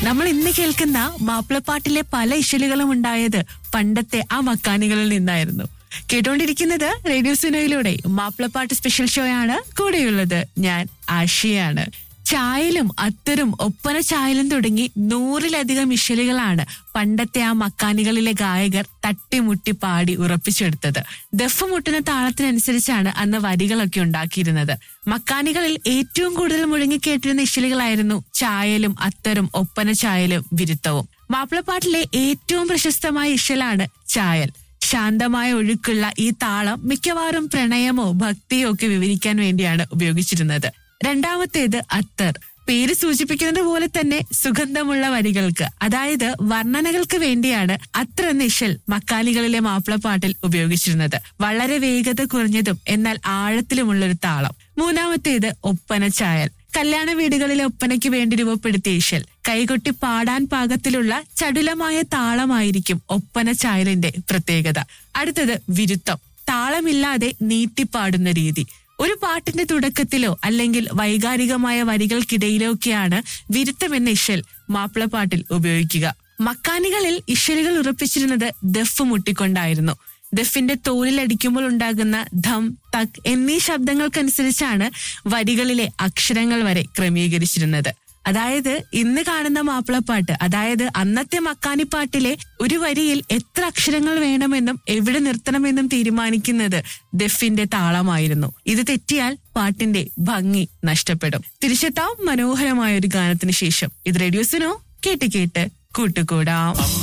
നമ്മൾ ഇന്ന് കേൾക്കുന്ന മാപ്പിളപ്പാട്ടിലെ പല ഇശലുകളും ഉണ്ടായത് പണ്ടത്തെ ആ മക്കാനികളിൽ നിന്നായിരുന്നു കേട്ടോണ്ടിരിക്കുന്നത് റേഡിയോ സിനോയിലൂടെ മാപ്പിളപ്പാട്ട് സ്പെഷ്യൽ ഷോ ആണ് കൂടെയുള്ളത് ഞാൻ ആഷിയാണ് ചായലും അത്തരും ഒപ്പന ചായലും തുടങ്ങി നൂറിലധികം ഇശലുകളാണ് പണ്ടത്തെ ആ മക്കാനികളിലെ ഗായകർ തട്ടിമുട്ടി പാടി ഉറപ്പിച്ചെടുത്തത് ദഫ് മുട്ടുന്ന താളത്തിനനുസരിച്ചാണ് അന്ന് വരികളൊക്കെ ഉണ്ടാക്കിയിരുന്നത് മക്കാനികളിൽ ഏറ്റവും കൂടുതൽ മുഴങ്ങിക്കേട്ടിരുന്ന ഇശലുകളായിരുന്നു ചായലും അത്തരും ഒപ്പന ചായലും വിരുത്തവും മാപ്പിളപ്പാട്ടിലെ ഏറ്റവും പ്രശസ്തമായ ഇശലാണ് ചായൽ ശാന്തമായ ഒഴുക്കുള്ള ഈ താളം മിക്കവാറും പ്രണയമോ ഭക്തിയോ ഒക്കെ വിവരിക്കാൻ വേണ്ടിയാണ് ഉപയോഗിച്ചിരുന്നത് രണ്ടാമത്തേത് അത്തർ പേര് സൂചിപ്പിക്കുന്നത് പോലെ തന്നെ സുഗന്ധമുള്ള വരികൾക്ക് അതായത് വർണ്ണനകൾക്ക് വേണ്ടിയാണ് അത്ര എന്ന ഇശൽ മക്കാലികളിലെ മാപ്പിളപ്പാട്ടിൽ ഉപയോഗിച്ചിരുന്നത് വളരെ വേഗത കുറഞ്ഞതും എന്നാൽ ആഴത്തിലുമുള്ള ഒരു താളം മൂന്നാമത്തേത് ഒപ്പന ചായൽ കല്യാണ വീടുകളിലെ ഒപ്പനയ്ക്ക് വേണ്ടി രൂപപ്പെടുത്തിയ ഇശൽ കൈകൊട്ടി പാടാൻ പാകത്തിലുള്ള ചടുലമായ താളമായിരിക്കും ഒപ്പന ചായലിന്റെ പ്രത്യേകത അടുത്തത് വിരുത്തം താളമില്ലാതെ നീട്ടിപ്പാടുന്ന രീതി ഒരു പാട്ടിന്റെ തുടക്കത്തിലോ അല്ലെങ്കിൽ വൈകാരികമായ വരികൾക്കിടയിലോ ഒക്കെയാണ് വിരുത്തം എന്ന ഇശൽ മാപ്പിളപ്പാട്ടിൽ ഉപയോഗിക്കുക മക്കാനികളിൽ ഇശലുകൾ ഉറപ്പിച്ചിരുന്നത് ദഫ് മുട്ടിക്കൊണ്ടായിരുന്നു ദഫിന്റെ തോലിലടിക്കുമ്പോൾ ഉണ്ടാകുന്ന ധം തക് എന്നീ ശബ്ദങ്ങൾക്കനുസരിച്ചാണ് വരികളിലെ അക്ഷരങ്ങൾ വരെ ക്രമീകരിച്ചിരുന്നത് അതായത് ഇന്ന് കാണുന്ന മാപ്പിളപ്പാട്ട് അതായത് അന്നത്തെ മക്കാനിപ്പാട്ടിലെ ഒരു വരിയിൽ എത്ര അക്ഷരങ്ങൾ വേണമെന്നും എവിടെ നിർത്തണമെന്നും തീരുമാനിക്കുന്നത് ദഫിന്റെ താളമായിരുന്നു ഇത് തെറ്റിയാൽ പാട്ടിന്റെ ഭംഗി നഷ്ടപ്പെടും തിരിച്ചെത്താം മനോഹരമായ ഒരു ഗാനത്തിന് ശേഷം ഇത് റേഡിയോസിനോ കേട്ട് കേട്ട് കൂട്ടുകൂടാം